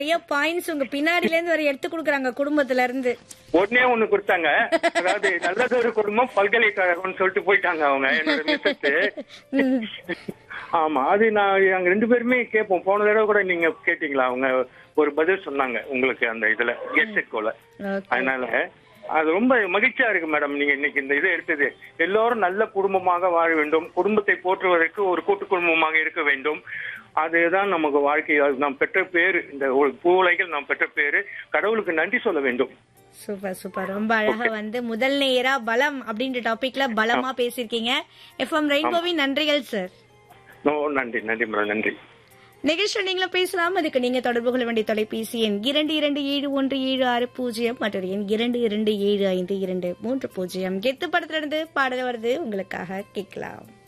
நிறைய பாயிண்ட்ஸ் உங்க பின்னாடில இருந்து வர எடுத்து கொடுக்குறாங்க குடும்பத்துல இருந்து ஒன்னே ஒண்ணு கொடுத்தாங்க அதாவது நல்லதொரு குடும்பம் பல்கலைக்கழகம்னு சொல்லிட்டு போயிட்டாங்க அவங்க என்னோட மிஸ்ஸஸ் ஆமா அது நான் அங்க ரெண்டு பேருமே கேட்போம் போன தடவை கூட நீங்க கேட்டீங்களா அவங்க ஒரு பதில் சொன்னாங்க உங்களுக்கு அந்த இதுல கெஸ்ட் கோல Okay. அதனால அது ரொம்ப மகிழ்ச்சியா இருக்கு மேடம் நீங்க இன்னைக்கு இந்த இதை எடுத்தது எல்லோரும் நல்ல குடும்பமாக வாழ வேண்டும் குடும்பத்தை போற்றுவதற்கு ஒரு கூட்டு குடும்பமாக இருக்க வேண்டும் அதுதான் நமக்கு வாழ்க்கை அது நாம் பெற்ற பேரு இந்த ஒரு பூவுலகில் நாம் பெற்ற பேரு கடவுளுக்கு நன்றி சொல்ல வேண்டும் சூப்பர் சூப்பர் ரொம்ப அழகா வந்து முதல் நேரா பலம் அப்படின்ற டாபிக்ல பலமா பேசிருக்கீங்க எஃப்எம் ரெயின்போவின் நன்றிகள் சார் ஓ நன்றி நன்றி மேடம் நன்றி நிகழ்ச்சி நீங்களும் பேசலாம் அதுக்கு நீங்க தொடர்பு கொள்ள வேண்டிய தொலைபேசி எண் இரண்டு இரண்டு ஏழு ஒன்று ஏழு ஆறு பூஜ்ஜியம் மற்றொரு எண் இரண்டு இரண்டு ஏழு ஐந்து இரண்டு மூன்று பூஜ்ஜியம் கெத்து படத்திலிருந்து பாடல் வருது உங்களுக்காக கேட்கலாம்